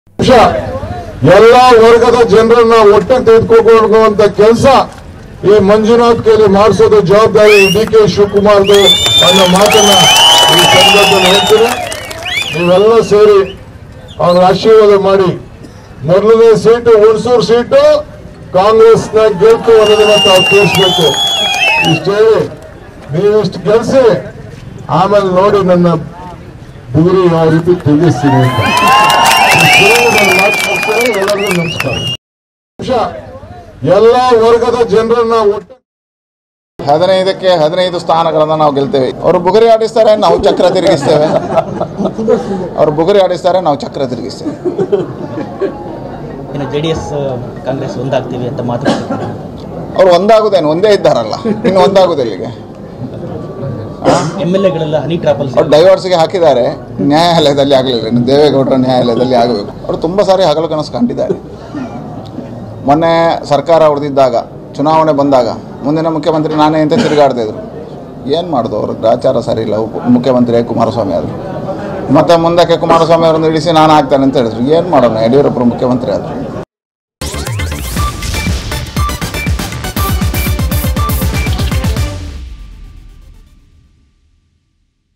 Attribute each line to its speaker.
Speaker 1: ನಿಮಿಷ ಎಲ್ಲ ವರ್ಗದ ಜನರನ್ನ ಒಟ್ಟಿಗೆ ತೆಗೆದುಕೊಳ್ಳುವಂತ ಕೆಲಸ ಈ ಮಂಜುನಾಥ್ ಕೈಲಿ ಮಾಡಿಸೋದು ಜವಾಬ್ದಾರಿ ಡಿ ಕೆ ಶಿವಕುಮಾರ್ದು ಅನ್ನೋ ಮಾತನ್ನ ಈ ಸಂದರ್ಭದಲ್ಲಿ ಹೇಳ್ತೀನಿ ನೀವೆಲ್ಲ ಸೇರಿ ಅವ್ರ ಆಶೀರ್ವಾದ ಮಾಡಿ ಮೊದಲನೇ ಸೀಟು ಹುಣಸೂರು ಸೀಟು ಕಾಂಗ್ರೆಸ್ನ ಗೆಲ್ತು ಅನ್ನೋದನ್ನ ತಾವು ತಿಳಿಸ್ಬೇಕು ಇಷ್ಟು ಹೇಳಿ ನೀವಿಷ್ಟು ಗೆಲ್ಸಿ ಆಮೇಲೆ ನೋಡಿ ನನ್ನ ಬುಗುರಿ ಯಾವ ರೀತಿ ತೆಗಿಸ್ತೀನಿ ಅಂತ ಇಷ್ಟು ಹೇಳಿ ನನ್ನ ಮಾತು ಮುಗಿಸ್ತೇನೆ. ಎಲ್ಲರಿಗೂ ನಮಸ್ಕಾರ ನಿಮಿಷ ಎಲ್ಲ ವರ್ಗದ ಜನರನ್ನ ಒಟ್ಟು
Speaker 2: ಹದಿನೈದಕ್ಕೆ ಹದಿನೈದು ಸ್ಥಾನಗಳನ್ನು ನಾವು ಗೆಲ್ತೇವೆ ಅವರು ಬುಗುರಿ ಆಡಿಸ್ತಾರೆ ನಾವು ಚಕ್ರ ತಿರುಗಿಸ್ತೇವೆ ಅವರು ಬುಗುರಿ ಆಡಿಸ್ತಾರೆ ನಾವು ಚಕ್ರ ತಿರುಗಿಸ್ತೇವೆ
Speaker 3: ಇನ್ನು ಜೆ ಡಿ ಎಸ್ ಕಾಂಗ್ರೆಸ್ ಒಂದಾಗ್ತೀವಿ ಅಂತ ಮಾತುಕತೆ
Speaker 2: ಅವ್ರು ಒಂದಾಗುದೇನು ಒಂದೇ ಇದ್ದಾರಲ್ಲ ಇನ್ನು ಒಂದಾಗುದಿಲ್ಲಿಗೆ
Speaker 3: ಎಮ್ ಎಲ್ ಎಗಳೆಲ್ಲ ಹನಿ ಟ್ರಾಪಲ್
Speaker 2: ಅವ್ರು ಡೈವರ್ಸ್ಗೆ ಹಾಕಿದ್ದಾರೆ ನ್ಯಾಯಾಲಯದಲ್ಲಿ ಆಗಲಿಲ್ಲ ಇನ್ನು ದೇವೇಗೌಡರ ನ್ಯಾಯಾಲಯದಲ್ಲಿ ಆಗಬೇಕು ಅವರು ತುಂಬ ಸಾರಿ ಹಗಲು ಕನಸು ಕಂಡಿದ್ದಾರೆ ಮೊನ್ನೆ ಸರ್ಕಾರ ಉಳಿದಿದ್ದಾಗ ಚುನಾವಣೆ ಬಂದಾಗ ಮುಂದಿನ ಮುಖ್ಯಮಂತ್ರಿ ನಾನೇ ಅಂತ ತಿರುಗಾಡ್ತಾ ಇದ್ರು ಏನು ಮಾಡೋದು ಅವ್ರ ಗ್ರಾಚಾರ ಸರಿ ಇಲ್ಲ ಉಪ ಮುಖ್ಯಮಂತ್ರಿ ಕುಮಾರಸ್ವಾಮಿ ಆದರು ಮತ್ತು ಮುಂದಕ್ಕೆ ಕುಮಾರಸ್ವಾಮಿ ಅವರನ್ನು ಇಳಿಸಿ ನಾನು ಆಗ್ತೇನೆ ಅಂತ ಹೇಳಿದ್ರು ಏನು ಮಾಡೋಣ ಯಡಿಯೂರಪ್ಪರು ಮುಖ್ಯಮಂತ್ರಿ ಆದರು